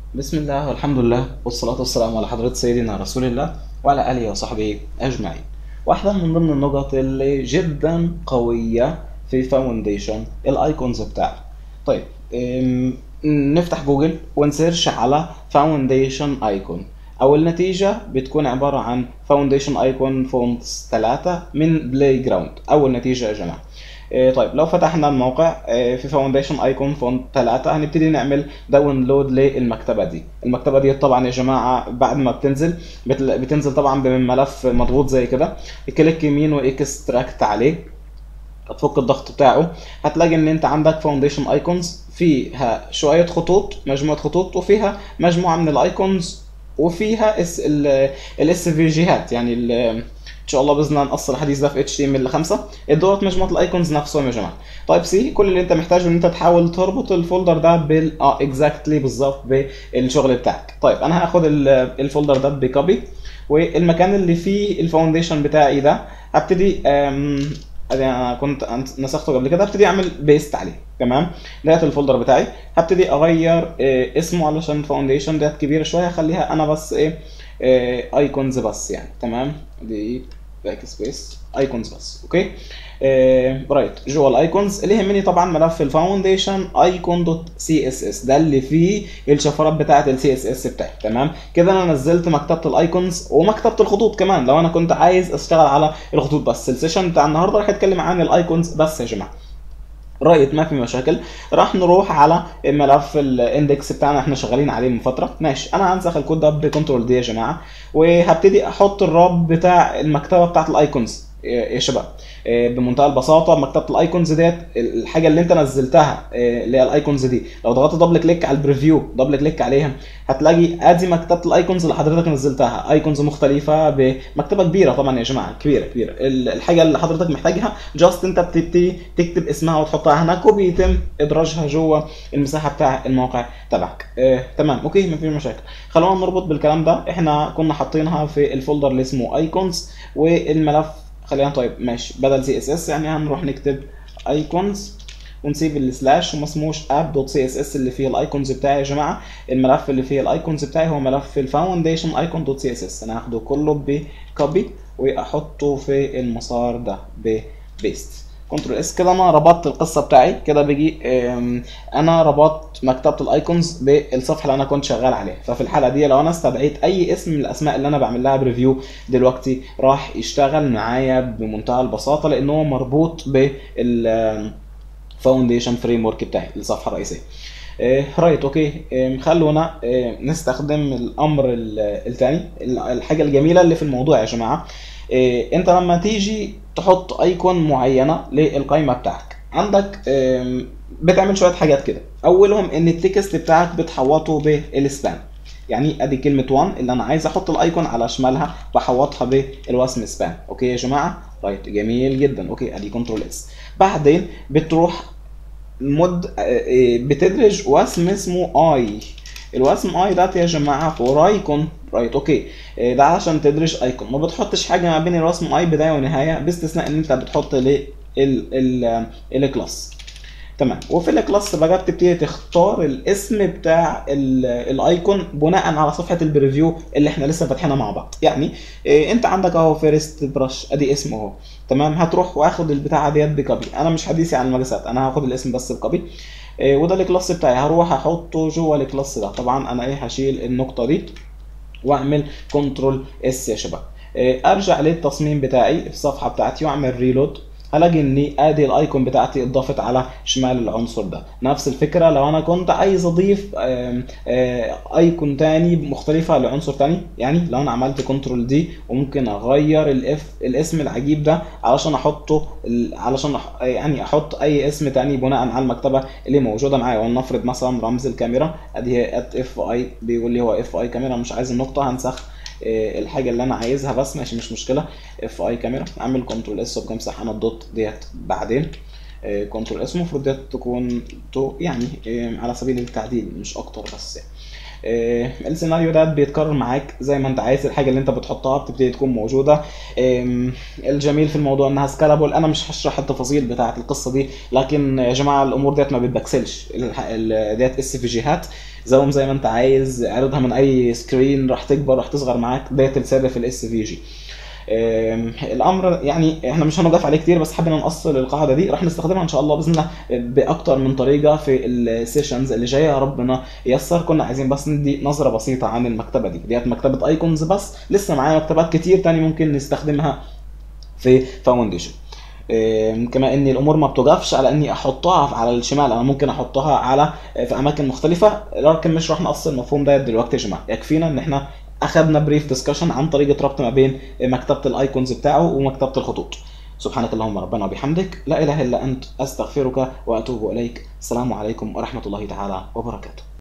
بسم الله والحمد لله والصلاة والسلام على حضرة سيدنا رسول الله وعلى آله وصحبه أجمعين واحدة من ضمن النقط اللي جدا قوية في فاونديشن الايكونز بتاعي طيب أم، نفتح جوجل ونسيرش على فاونديشن ايكون اول نتيجة بتكون عبارة عن فاونديشن ايكون فونتس 3 من بلاي جراوند اول نتيجة يا جماعة إيه، طيب لو فتحنا الموقع إيه، في فاونديشن ايكون فونت 3 هنبتدي نعمل داونلود للمكتبه دي المكتبه دي طبعا يا جماعه بعد ما بتنزل بتل- بتنزل طبعا بملف مضغوط زي كده كليك يمين واكستراكت عليه هتفك الضغط بتاعه هتلاقي ان انت عندك فاونديشن ايكونز فيها شويه خطوط مجموعه خطوط وفيها مجموعه من الايكونز وفيها اس الاس في جيهات يعني ال- ان شاء الله باذن الله نقص الحديث ده في اتش تي ام ال 5 دولت مجموعه الايكونز نفسهم يا جماعه طيب سي كل اللي انت محتاجه ان انت تحاول تربط الفولدر ده بال اه اكزاكتلي بالظبط بالشغل بتاعك طيب انا هاخد ال- الفولدر ده بكوبي والمكان اللي فيه الفاونديشن بتاعي ده هبتدي أم، انا كنت أنت- نسخته قبل كده هبتدي اعمل بيست عليه تمام ديت الفولدر بتاعي هبتدي اغير آه، اسمه علشان فاونديشن ديت كبيره شويه هخليها انا بس ايه ايكونز بس يعني تمام دي باك سبيس ايكونز بس اوكي آه رايت جوه الايكونز اللي يهمني طبعا ملف الفاونديشن ايكون دوت سي اس اس ده اللي فيه الشفرات بتاعه السي اس اس بتاعي تمام كده انا نزلت مكتبه الايكونز ومكتبه الخطوط كمان لو انا كنت عايز اشتغل على الخطوط بس السيشن بتاع النهارده راح يتكلم عن الايكونز بس يا جماعه رايت ما في مشاكل راح نروح على ملف الاندكس بتاعنا احنا شغالين عليه من فتره ماشي انا هنسخ الكود ده بكنترول دي يا جماعه وهبتدي احط الراب بتاع المكتبه بتاعت الايكونز يا شباب آه، بمنتهى البساطه مكتبه الايكونز ديت الحاجه اللي انت نزلتها آه، اللي هي الايكونز دي لو ضغطت دبل كليك على البريفيو دبل كليك عليها هتلاقي ادي مكتبه الايكونز اللي حضرتك نزلتها ايكونز مختلفه بمكتبه كبيره طبعا يا جماعه كبيره كبيره ال- الحاجه اللي حضرتك محتاجها جاست انت بتبتدي تكتب اسمها وتحطها هناك وبيتم ادراجها جوه المساحه بتاع الموقع تبعك آه، تمام اوكي مفيش مشاكل خلونا نربط بالكلام ده احنا كنا حاطينها في الفولدر اللي اسمه ايكونز والملف خلينا طيب ماشي بدل سي اس اس يعني هنروح نكتب ايكونز ونسيب السلاش وما اسموش اب دوت سي اس اس اللي فيه الايكونز بتاعي يا جماعه الملف اللي فيه الايكونز بتاعي هو ملف الفاونديشن ايكون دوت سي اس اس انا هاخده كله بكوبي واحطه في المسار ده ببيست كنترول اس كده انا ربطت القصه بتاعي كده بيجي ام، انا ربطت مكتبه الايكونز بالصفحه اللي انا كنت شغال عليها ففي الحاله دي لو انا استدعيت اي اسم من الاسماء اللي انا بعمل لها بريفيو دلوقتي راح يشتغل معايا بمنتهى البساطه لان هو مربوط بال فاونديشن فريم ورك بتاعي الصفحه الرئيسيه آه، رايت اوكي آه، خلونا آه، نستخدم الامر الثاني الحاجه الجميله اللي في الموضوع يا جماعه آه، انت لما تيجي تحط ايكون معينه للقائمه بتاعتك عندك آم، بتعمل شويه حاجات كده اولهم ان التكست بتاعك بتحوطه بالسبان يعني ادي كلمه 1 اللي انا عايز احط الايكون على شمالها بحوطها بالوسم سبان اوكي يا جماعه رايت جميل جدا اوكي ادي كنترول اس بعدين بتروح مد آه، آه، بتدرج وسم اسمه اي الوسم اي ده يا جماعه فور ايكون رايت اوكي آه، ده عشان تدرج ايكون ما بتحطش حاجه ما بين الوسم اي بدايه ونهايه باستثناء ان انت بتحط ليه ال ال الكلاس تمام وفي الكلاس بقى بتبتدي تختار الاسم بتاع ال- الايكون بناء على صفحه البريفيو اللي احنا لسه فاتحينها مع بعض يعني إيه انت عندك اهو فيرست برش ادي اسمه اهو تمام هتروح واخد البتاعه ديت بكوبي انا مش حديثي عن المجاسات انا هاخد الاسم بس بكوبي إيه وده الكلاس بتاعي هروح احطه جوه الكلاس ده طبعا انا ايه هشيل النقطه دي واعمل كنترول اس يا شباب إيه، ارجع للتصميم بتاعي في الصفحه بتاعتي واعمل ريلود هلاقي ان ادي الايكون بتاعتي اتضافت على شمال العنصر ده نفس الفكره لو انا كنت عايز اضيف آم، آه، ايكون تاني مختلفه لعنصر تاني يعني لو انا عملت كنترول دي وممكن اغير الاف الاسم العجيب ده علشان احطه ال- علشان أح- يعني احط اي اسم تاني بناء على المكتبه اللي موجوده معايا ولنفرض مثلا رمز الكاميرا ادي هي ات اف اي بيقول لي هو اف اي كاميرا مش عايز النقطه هنسخ آه، الحاجه اللي انا عايزها بس ماشي مش مشكله اف اي كاميرا اعمل كنترول اس وبمسح انا الدوت ديت بعدين كنترول اس المفروض ديت تكون تو يعني آه، على سبيل التعديل مش اكتر بس يعني. آه، السيناريو ده بيتكرر معاك زي ما انت عايز الحاجه اللي انت بتحطها بتبتدي تكون موجوده آم، الجميل في الموضوع انها سكالابل انا مش هشرح التفاصيل بتاعه القصه دي لكن يا جماعه الامور ديت ما بتبكسلش الح- ال- ديت اس في جيهات زوم زي ما انت عايز اعرضها من اي سكرين راح تكبر راح تصغر معاك ده السر في الاس في جي آم، الامر يعني احنا مش هنوقف عليه كتير بس حابين نأصل القاعده دي راح نستخدمها ان شاء الله باذن الله باكتر من طريقه في السيشنز اللي جايه ربنا ييسر كنا عايزين بس ندي نظره بسيطه عن المكتبه دي ديت مكتبه ايكونز بس لسه معايا مكتبات كتير تاني ممكن نستخدمها في فاونديشن إيه، كما ان الامور ما بتوقفش على اني احطها على الشمال انا ممكن احطها على في اماكن مختلفه لكن مش راح نقص المفهوم ده دلوقتي يا جماعه يكفينا ان احنا اخذنا بريف ديسكشن عن طريقه ربط ما بين مكتبه الايكونز بتاعه ومكتبه الخطوط سبحانك اللهم ربنا وبحمدك لا اله الا انت استغفرك واتوب اليك السلام عليكم ورحمه الله تعالى وبركاته